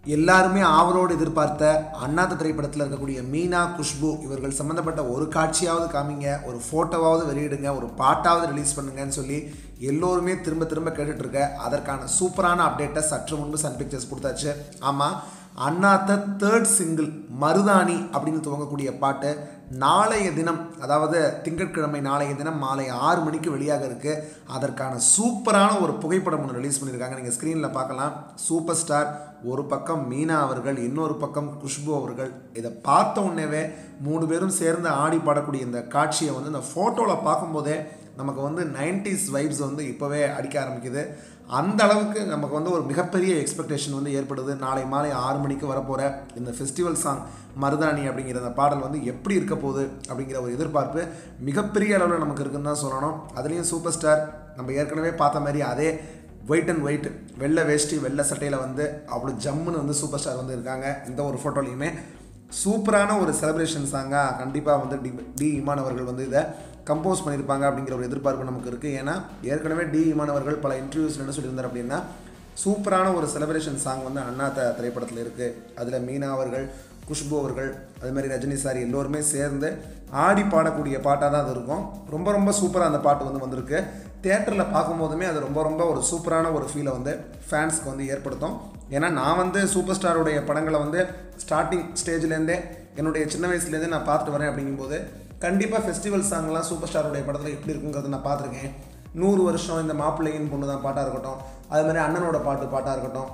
எல்லாருமே ஆவலோடு எதிர்பார்த்த அண்ணாத்த திரைப்படத்தில் இருக்கக்கூடிய மீனா குஷ்பு இவர்கள் சம்மந்தப்பட்ட ஒரு காட்சியாவது காமிங்க ஒரு ஃபோட்டோவாவது வெளியிடுங்க ஒரு பாட்டாவது ரிலீஸ் பண்ணுங்கன்னு சொல்லி எல்லோருமே திரும்ப திரும்ப கேட்டுட்டு இருக்க அதற்கான சூப்பரான அப்டேட்டை சற்று முன்பு சன் பிக்சர்ஸ் கொடுத்தாச்சு ஆமாம் அண்ணாத்த தேர்ட் சிங்கிள் மருதாணி அப்படின்னு துவங்கக்கூடிய பாட்டு நாளைய தினம் அதாவது திங்கட்கிழமை நாளைய தினம் மாலை ஆறு மணிக்கு வெளியாக இருக்கு அதற்கான சூப்பரான ஒரு புகைப்படம் ஒன்று ரிலீஸ் பண்ணியிருக்காங்க நீங்கள் ஸ்க்ரீனில் பார்க்கலாம் சூப்பர் ஸ்டார் ஒரு பக்கம் மீனா அவர்கள் இன்னொரு பக்கம் குஷ்பு அவர்கள் இதை பார்த்த உடனேவே மூணு பேரும் சேர்ந்து ஆடி பாடக்கூடிய இந்த காட்சியை வந்து இந்த ஃபோட்டோவில் பார்க்கும்போதே நமக்கு வந்து நைன்டிஸ் வைப்ஸ் வந்து இப்போவே அடிக்க ஆரம்பிக்குது அந்த அளவுக்கு நமக்கு வந்து ஒரு மிகப்பெரிய எக்ஸ்பெக்டேஷன் வந்து ஏற்படுது நாளை மாலை ஆறு மணிக்கு வரப்போகிற இந்த ஃபெஸ்டிவல் சாங் மருதாணி அப்படிங்கிற அந்த பாடல் வந்து எப்படி இருக்க போகுது அப்படிங்கிற ஒரு எதிர்பார்ப்பு மிகப்பெரிய அளவில் நமக்கு இருக்குன்னு தான் சொல்லணும் அதுலேயும் சூப்பர் ஸ்டார் நம்ம ஏற்கனவே பார்த்த மாதிரி அதே ஒயிட் அண்ட் ஒயிட் வெள்ளை வேஷ்டி வெள்ளை சட்டையில் வந்து அவ்வளோ ஜம்முன்னு வந்து சூப்பர் ஸ்டார் வந்து இருக்காங்க இந்த ஒரு ஃபோட்டோலையுமே சூப்பரான ஒரு செலிப்ரேஷன் சாங்காக கண்டிப்பாக வந்து டி டி இமான் அவர்கள் வந்து இதை கம்போஸ் பண்ணியிருப்பாங்க அப்படிங்கிற ஒரு எதிர்பார்ப்பு நமக்கு இருக்குது ஏன்னா ஏற்கனவே டி இமான் அவர்கள் பல இன்டர்வியூஸில் என்ன சொல்லியிருந்தார் அப்படின்னா சூப்பரான ஒரு செலிப்ரேஷன் சாங் வந்து அண்ணாத்த திரைப்படத்தில் இருக்குது அதில் மீனா அவர்கள் குஷ்பு அவர்கள் அது மாதிரி ரஜினி சார் எல்லோருமே சேர்ந்து ஆடி பாடக்கூடிய பாட்டாக தான் அது இருக்கும் ரொம்ப ரொம்ப சூப்பராக அந்த பாட்டு வந்து வந்திருக்கு தேட்டரில் பார்க்கும்போதுமே அது ரொம்ப ரொம்ப ஒரு சூப்பரான ஒரு ஃபீலை வந்து ஃபேன்ஸ்க்கு வந்து ஏற்படுத்தும் ஏன்னா நான் வந்து சூப்பர் ஸ்டாருடைய படங்களை வந்து ஸ்டார்டிங் ஸ்டேஜ்லேருந்தே என்னுடைய சின்ன வயசுலேருந்தே நான் பார்த்துட்டு வரேன் அப்படிங்கும்போது கண்டிப்பாக ஃபெஸ்டிவல் சாங்லாம் சூப்பர் ஸ்டாருடைய படத்தில் எப்படி இருக்குங்கிறத நான் பார்த்துருக்கேன் நூறு வருஷம் இந்த மாப்பிள்ளையின் பொண்ணு தான் பாட்டாக இருக்கட்டும் அது மாதிரி அண்ணனோட பாட்டு பாட்டாக இருக்கட்டும்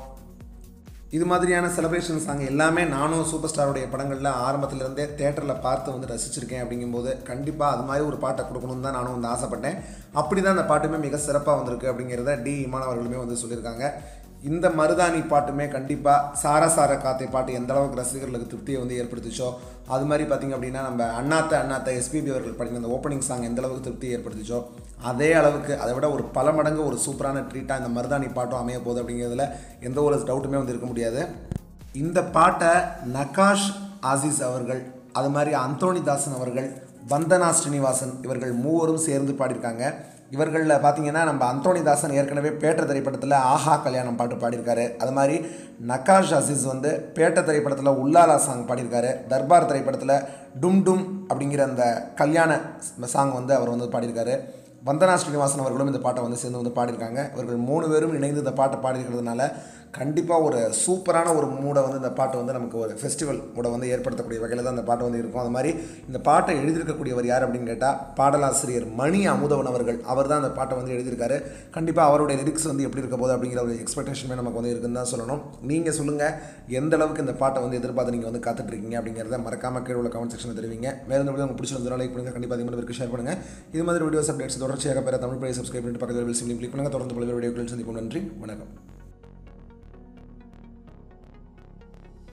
இது மாதிரியான செலிப்ரேஷன் சாங் எல்லாமே நானும் சூப்பர் ஸ்டாருடைய படங்களில் ஆரம்பத்திலேருந்தே தேட்டரில் பார்த்து வந்து ரசிச்சிருக்கேன் அப்படிங்கும்போது கண்டிப்பாக அது மாதிரி ஒரு பாட்டை கொடுக்கணும்னு தான் நானும் வந்து ஆசைப்பட்டேன் அப்படி தான் அந்த பாட்டுமே மிக சிறப்பாக வந்திருக்கு அப்படிங்கிறத டி இமான் அவர்களுமே வந்து சொல்லியிருக்காங்க இந்த மருதாணி பாட்டுமே கண்டிப்பாக சார சார காத்தை பாட்டு எந்த அளவுக்கு ரசிகர்களுக்கு திருப்தியை வந்து ஏற்படுத்துச்சோ அது மாதிரி பார்த்திங்க அப்படின்னா நம்ம அண்ணாத்த அண்ணாத்த எஸ்பிபி அவர்கள் படிக்கிற அந்த ஓப்பனிங் சாங் எந்த அளவுக்கு திருப்தியை ஏற்படுத்துச்சோ அதே அளவுக்கு அதை விட ஒரு பல மடங்கு ஒரு சூப்பரான ட்ரீட்டாக இந்த மருதாணி பாட்டும் அமைய போகுது அப்படிங்கிறதுல எந்த ஒரு டவுட்டுமே வந்து இருக்க முடியாது இந்த பாட்டை நகாஷ் ஆசிஸ் அவர்கள் அது மாதிரி அந்தோணி தாசன் அவர்கள் வந்தனா ஸ்ரீனிவாசன் இவர்கள் மூவரும் சேர்ந்து பாடியிருக்காங்க இவர்களில் பார்த்தீங்கன்னா நம்ம அந்தோணி தாசன் ஏற்கனவே பேட்ட திரைப்படத்தில் ஆஹா கல்யாணம் பாட்டு பாடியிருக்காரு அது மாதிரி நகாஷ் அசீஸ் வந்து பேட்ட திரைப்படத்தில் உள்ளாலா சாங் பாடியிருக்காரு தர்பார் திரைப்படத்தில் டும் டும் அப்படிங்கிற அந்த கல்யாண சாங் வந்து அவர் வந்து பாடியிருக்காரு வந்தனா ஸ்ரீனிவாசன் அவர்களும் இந்த பாட்டை வந்து சேர்ந்து வந்து பாடியிருக்காங்க இவர்கள் மூணு பேரும் இணைந்து இந்த பாட்டை பாடியிருக்கிறதுனால கண்டிப்பாக ஒரு சூப்பரான ஒரு மூடை வந்து இந்த பாட்டு வந்து நமக்கு ஒரு ஃபெஸ்டிவல் மூடை வந்து ஏற்படுத்தக்கூடிய வகையில் தான் இந்த பாட்டு வந்து இருக்கும் அது மாதிரி இந்த பாட்டை எழுதியிருக்கக்கூடியவர் யார் அப்படின்னு கேட்டால் பாடலாசிரியர் மணி அமுதவன் அவர்கள் அவர் தான் அந்த பாட்டை வந்து எழுதியிருக்காரு கண்டிப்பாக அவருடைய லிரிக்ஸ் வந்து எப்படி இருக்க போகுது அப்படிங்கிற ஒரு எக்ஸ்பெக்டேஷனுமே நமக்கு வந்து இருக்குன்னு தான் சொல்லணும் நீங்கள் சொல்லுங்கள் எந்த அளவுக்கு இந்த பாட்டை வந்து எதிர்பார்த்து நீங்கள் வந்து காத்துட்ருக்கீங்க அப்படிங்கிறத மறக்காம கீழே உள்ள கமெண்ட் செக்ஷனில் தெரிவிங்க வேறு எந்த வீடியோ உங்களுக்கு பிடிச்சிருந்தா லைக் பண்ணுங்கள் கண்டிப்பாக அதிகமாக பேருக்கு ஷேர் பண்ணுங்கள் இது மாதிரி வீடியோஸ் அப்டேட்ஸ் தொடர்ச்சியாக பெற தமிழ் பழைய சப்ஸ்கிரைப் பண்ணிட்டு பக்கத்தில் சிம்லி கிளிக் பண்ணுங்கள் தொடர்ந்து பல்வேறு வீடியோக்கள் சந்திப்போம் நன்றி வணக்கம்